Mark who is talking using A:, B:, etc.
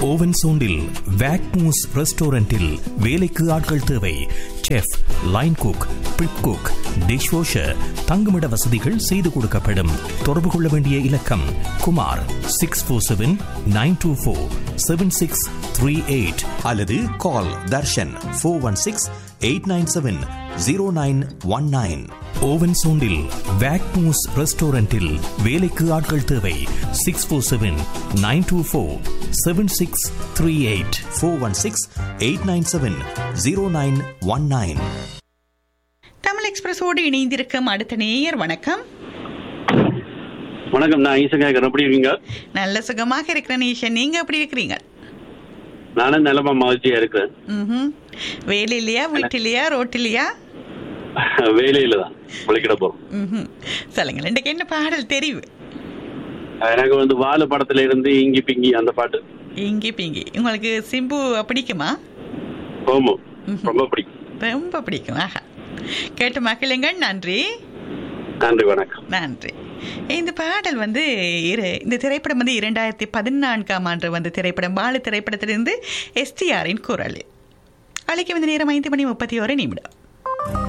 A: Oven சோண்டில் வேக்மூஸ் ரெஸ்டாரண்டில் வேலைக்கு ஆட்கள் தேவை chef line cook prep cook dish washer தங்குமிட வசதிகள் செய்து கொடுக்கப்படும் தொடர்பு கொள்ள வேண்டிய இலக்கம் Kumar six four seven nine two four seven six three eight அல்லது call Darshan four one six eight nine seven zero nine one nine ஓவன் சோண்டில் வேக்மூஸ் ரெஸ்டாரண்டில் வேலைக்கு ஆட்கள் தேவை six four seven nine two four seven six three eight four one six eight nine seven zero nine one nine
B: Tamil எக்ஸ்பிரஸோடு இணைந்திருக்கும் அடுத்த நேயர் வணக்கம்
C: வணக்கம் நான் ஈசகாயகர் எப்படி இருக்கீங்க
B: நல்ல சுகமாக இருக்கிற நீஷன் நீங்க எப்படி இருக்கிறீங்க
C: நானும் நிலமா மகிழ்ச்சியா இருக்கிறேன்
B: ம்ஹும். வேலையிலையா வீட்டிலையா ரோட்டிலையா
C: வேலையில தான் விளக்கிட போறோம்
B: ம்ஹும். சொல்லுங்கள் இன்றைக்கு என்ன பாடல் தெரிவு
C: எனக்கு வந்து வாழ படத்துல இருந்து இங்கி பிங்கி அந்த பாட்டு
B: இங்கி பிங்கி உங்களுக்கு சிம்பு பிடிக்குமா
C: ஓமோ ரொம்ப பிடிக்கும்
B: ரொம்ப பிடிக்கும் ஆஹா கேட்டு மகிழுங்கள் நன்றி
C: நன்றி வணக்கம்
B: நன்றி இந்த பாடல் வந்து இரு இந்த திரைப்படம் வந்து இரண்டாயிரத்தி பதினான்காம் ஆண்டு வந்த திரைப்படம் பாலு திரைப்படத்திலிருந்து எஸ்டிஆரின் குரல் அழைக்க வந்த நேரம் ஐந்து மணி முப்பத்தி ஒரு நிமிடம்